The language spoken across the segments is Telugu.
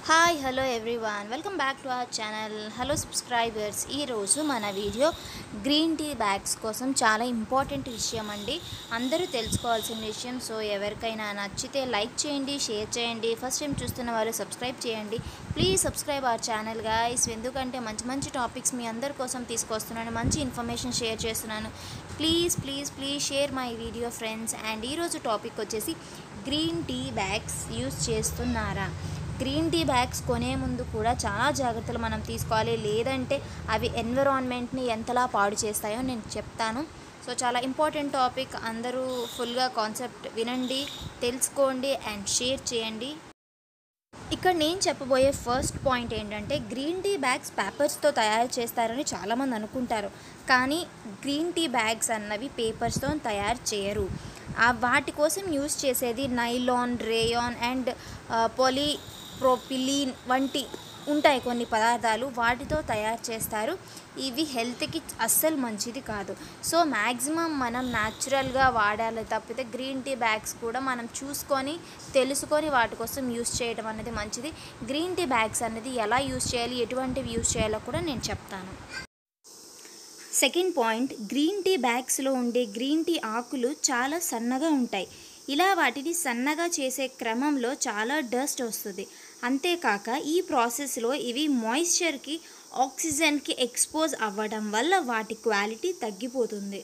hi hello everyone welcome back to our channel hello subscribers ఈరోజు మన వీడియో గ్రీన్ టీ బ్యాగ్స్ కోసం చాలా ఇంపార్టెంట్ విషయం అండి అందరూ తెలుసుకోవాల్సిన విషయం సో ఎవరికైనా నచ్చితే లైక్ చేయండి షేర్ చేయండి ఫస్ట్ టైం చూస్తున్న వాళ్ళు సబ్స్క్రైబ్ చేయండి please subscribe our channel guys ఎందుకంటే మంచి మంచి టాపిక్స్ మీ అందరి కోసం తీసుకొస్తున్నాను మంచి ఇన్ఫర్మేషన్ షేర్ చేస్తున్నాను please please please share my video friends and ఈరోజు టాపిక్ వచ్చేసి గ్రీన్ టీ బ్యాగ్స్ యూస్ చేస్తున్నారా గ్రీన్ టీ బ్యాగ్స్ కొనే ముందు కూడా చాలా జాగ్రత్తలు మనం తీసుకోవాలి లేదంటే అవి ఎన్విరాన్మెంట్ని ఎంతలా పాడు చేస్తాయో నేను చెప్తాను సో చాలా ఇంపార్టెంట్ టాపిక్ అందరూ ఫుల్గా కాన్సెప్ట్ వినండి తెలుసుకోండి అండ్ షేర్ చేయండి ఇక్కడ నేను చెప్పబోయే ఫస్ట్ పాయింట్ ఏంటంటే గ్రీన్ టీ బ్యాగ్స్ పేపర్స్తో తయారు చేస్తారని చాలామంది అనుకుంటారు కానీ గ్రీన్ టీ బ్యాగ్స్ అన్నవి పేపర్స్తో తయారు చేయరు ఆ వాటి కోసం యూస్ చేసేది nylon rayon and polypropylene వంటి ఉంటాయి కొన్ని పదార్థాలు వాటితో తయారు చేస్తారు ఇవి హెల్త్కి అస్సలు మంచిది కాదు సో మ్యాక్సిమం మనం న్యాచురల్గా వాడాలి తప్పితే గ్రీన్ టీ బ్యాగ్స్ కూడా మనం చూసుకొని తెలుసుకొని వాటి కోసం యూస్ చేయడం అనేది మంచిది గ్రీన్ టీ బ్యాగ్స్ అనేది ఎలా యూస్ చేయాలి ఎటువంటివి యూస్ చేయాలో కూడా నేను చెప్తాను సెకండ్ పాయింట్ గ్రీన్ టీ బ్యాగ్స్లో ఉండే గ్రీన్ టీ ఆకులు చాలా సన్నగా ఉంటాయి ఇలా వాటిని సన్నగా చేసే క్రమంలో చాలా డస్ట్ వస్తుంది అంతేకాక ఈ ప్రాసెస్లో ఇవి మాయిశ్చర్కి ఆక్సిజన్కి ఎక్స్పోజ్ అవ్వడం వల్ల వాటి క్వాలిటీ తగ్గిపోతుంది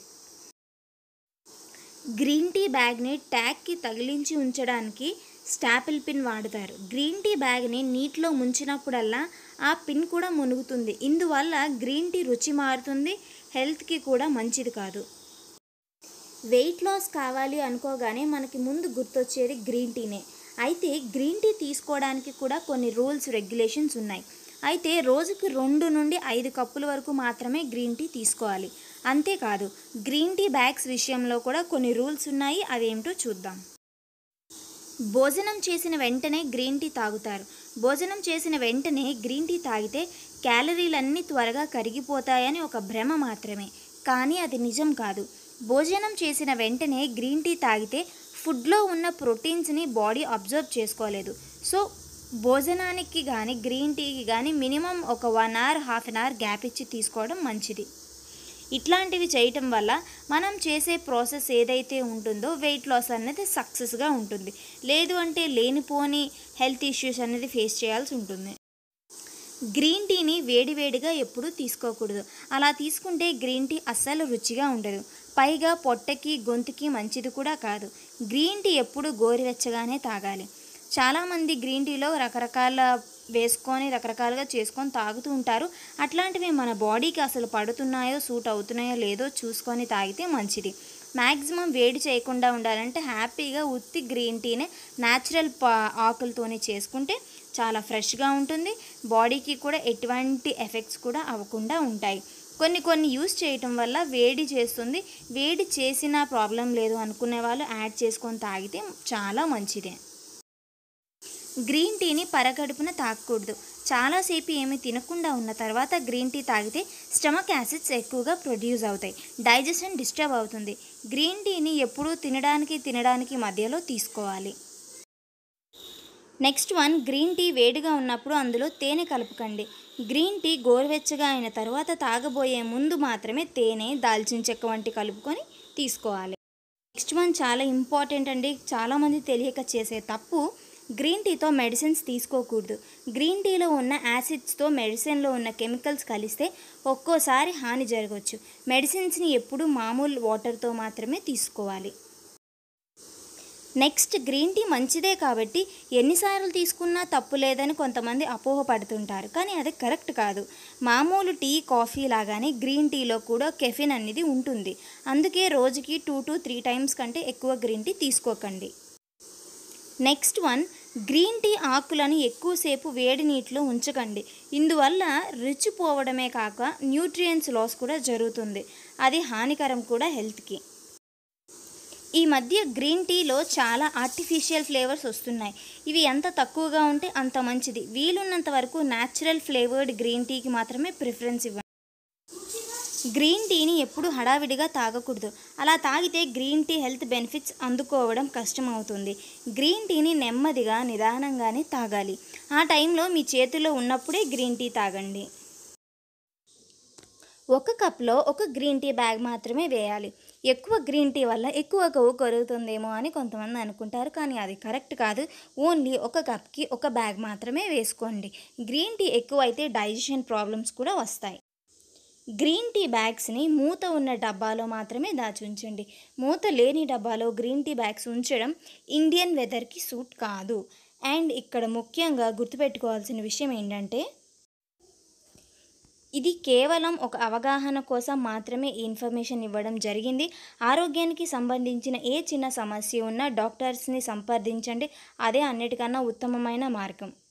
గ్రీన్ టీ బ్యాగ్ని ట్యాగ్కి తగిలించి ఉంచడానికి స్టాపిల్ పిన్ వాడతారు గ్రీన్ టీ బ్యాగ్ని నీటిలో ముంచినప్పుడల్లా ఆ పిన్ కూడా మునుగుతుంది ఇందువల్ల గ్రీన్ టీ రుచి మారుతుంది హెల్త్కి కూడా మంచిది కాదు వెయిట్ లాస్ కావాలి అనుకోగానే మనకి ముందు గుర్తొచ్చేది గ్రీన్ టీనే అయితే గ్రీన్ టీ తీసుకోవడానికి కూడా కొన్ని రూల్స్ రెగ్యులేషన్స్ ఉన్నాయి అయితే రోజుకి రెండు నుండి ఐదు కప్పుల వరకు మాత్రమే గ్రీన్ టీ తీసుకోవాలి అంతేకాదు గ్రీన్ టీ బ్యాగ్స్ విషయంలో కూడా కొన్ని రూల్స్ ఉన్నాయి అవేమిటో చూద్దాం భోజనం చేసిన వెంటనే గ్రీన్ టీ తాగుతారు భోజనం చేసిన వెంటనే గ్రీన్ టీ తాగితే క్యాలరీలన్నీ త్వరగా కరిగిపోతాయని ఒక భ్రమ మాత్రమే కానీ అది నిజం కాదు భోజనం చేసిన వెంటనే గ్రీన్ టీ తాగితే ఫుడ్లో ఉన్న ప్రోటీన్స్ని బాడీ అబ్జర్వ్ చేసుకోలేదు సో భోజనానికి కానీ గ్రీన్ టీకి కానీ మినిమం ఒక one hour half an hour gap ఇచ్చి తీసుకోవడం మంచిది ఇట్లాంటివి చేయటం వల్ల మనం చేసే ప్రాసెస్ ఏదైతే ఉంటుందో వెయిట్ లాస్ అనేది సక్సెస్గా ఉంటుంది లేదు అంటే లేనిపోని హెల్త్ ఇష్యూస్ అనేది ఫేస్ చేయాల్సి ఉంటుంది గ్రీన్ టీని వేడివేడిగా ఎప్పుడూ తీసుకోకూడదు అలా తీసుకుంటే గ్రీన్ టీ అస్సలు రుచిగా ఉండదు పైగా పొట్టకి గొంతుకి మంచిది కూడా కాదు గ్రీన్ టీ ఎప్పుడు గోరువెచ్చగానే తాగాలి చాలామంది గ్రీన్ టీలో రకరకాల వేసుకొని రకరకాలుగా చేసుకొని తాగుతూ ఉంటారు అట్లాంటివి మన బాడీకి అసలు పడుతున్నాయో సూట్ అవుతున్నాయో లేదో చూసుకొని తాగితే మంచిది మ్యాక్సిమం వేడి చేయకుండా ఉండాలంటే హ్యాపీగా ఉత్తి గ్రీన్ టీనే న్యాచురల్ పా ఆకులతోనే చేసుకుంటే చాలా ఫ్రెష్గా ఉంటుంది బాడీకి కూడా ఎటువంటి ఎఫెక్ట్స్ కూడా అవ్వకుండా ఉంటాయి కొన్ని కొన్ని యూస్ చేయటం వల్ల వేడి చేస్తుంది వేడి చేసిన ప్రాబ్లం లేదు అనుకునే వాళ్ళు యాడ్ చేసుకొని తాగితే చాలా మంచిదే గ్రీన్ టీని పరగడుపున తాగకూడదు చాలాసేపు ఏమీ తినకుండా ఉన్న తర్వాత గ్రీన్ టీ తాగితే స్టమక్ యాసిడ్స్ ఎక్కువగా ప్రొడ్యూస్ అవుతాయి డైజెషన్ డిస్టర్బ్ అవుతుంది గ్రీన్ టీని ఎప్పుడూ తినడానికి తినడానికి మధ్యలో తీసుకోవాలి నెక్స్ట్ వన్ గ్రీన్ టీ వేడిగా ఉన్నప్పుడు అందులో తేనె కలపకండి గ్రీన్ టీ గోరువెచ్చగా అయిన తర్వాత తాగబోయే ముందు మాత్రమే తేనె దాల్చిన చెక్క వంటి కలుపుకొని తీసుకోవాలి నెక్స్ట్ వన్ చాలా ఇంపార్టెంట్ అండి చాలామంది తెలియక చేసే తప్పు గ్రీన్ టీతో మెడిసిన్స్ తీసుకోకూడదు గ్రీన్ టీలో ఉన్న యాసిడ్స్తో మెడిసిన్లో ఉన్న కెమికల్స్ కలిస్తే ఒక్కోసారి హాని జరగవచ్చు మెడిసిన్స్ని ఎప్పుడూ మామూలు వాటర్తో మాత్రమే తీసుకోవాలి నెక్స్ట్ గ్రీన్ టీ మంచిదే కాబట్టి ఎన్నిసార్లు తీసుకున్నా తప్పు లేదని కొంతమంది అపోహపడుతుంటారు కానీ అది కరెక్ట్ కాదు మామూలు టీ కాఫీ లాగానే గ్రీన్ టీలో కూడా కెఫిన్ అనేది ఉంటుంది అందుకే రోజుకి టూ టు త్రీ టైమ్స్ కంటే ఎక్కువ గ్రీన్ టీ తీసుకోకండి నెక్స్ట్ వన్ గ్రీన్ టీ ఆకులను ఎక్కువసేపు వేడి నీటిలో ఉంచకండి ఇందువల్ల రుచి పోవడమే కాక న్యూట్రియంట్స్ లాస్ కూడా జరుగుతుంది అది హానికరం కూడా హెల్త్కి ఈ మధ్య గ్రీన్ టీలో చాలా ఆర్టిఫిషియల్ ఫ్లేవర్స్ వస్తున్నాయి ఇవి ఎంత తక్కువగా ఉంటే అంత మంచిది వీలున్నంత వరకు న్యాచురల్ ఫ్లేవర్డ్ గ్రీన్ టీకి మాత్రమే ప్రిఫరెన్స్ ఇవ్వండి గ్రీన్ టీని ఎప్పుడు హడావిడిగా తాగకూడదు అలా తాగితే గ్రీన్ టీ హెల్త్ బెనిఫిట్స్ అందుకోవడం కష్టమవుతుంది గ్రీన్ టీని నెమ్మదిగా నిదానంగానే తాగాలి ఆ టైంలో మీ చేతిలో ఉన్నప్పుడే గ్రీన్ టీ తాగండి ఒక కప్లో ఒక గ్రీన్ టీ బ్యాగ్ మాత్రమే వేయాలి ఎక్కువ గ్రీన్ టీ వల్ల ఎక్కువ కొవ్వు కరుగుతుందేమో అని కొంతమంది అనుకుంటారు కానీ అది కరెక్ట్ కాదు ఓన్లీ ఒక కప్కి ఒక బ్యాగ్ మాత్రమే వేసుకోండి గ్రీన్ టీ ఎక్కువ అయితే డైజెషన్ ప్రాబ్లమ్స్ కూడా వస్తాయి గ్రీన్ టీ బ్యాగ్స్ని మూత ఉన్న డబ్బాలో మాత్రమే దాచి ఉంచండి మూత లేని డబ్బాలో గ్రీన్ టీ బ్యాగ్స్ ఉంచడం ఇండియన్ వెదర్కి సూట్ కాదు అండ్ ఇక్కడ ముఖ్యంగా గుర్తుపెట్టుకోవాల్సిన విషయం ఏంటంటే ఇది కేవలం ఒక అవగాహన కోసం మాత్రమే ఈ ఇన్ఫర్మేషన్ ఇవ్వడం జరిగింది ఆరోగ్యానికి సంబంధించిన ఏ చిన్న సమస్య ఉన్నా డాక్టర్స్ని సంప్రదించండి అదే అన్నిటికన్నా ఉత్తమమైన మార్గం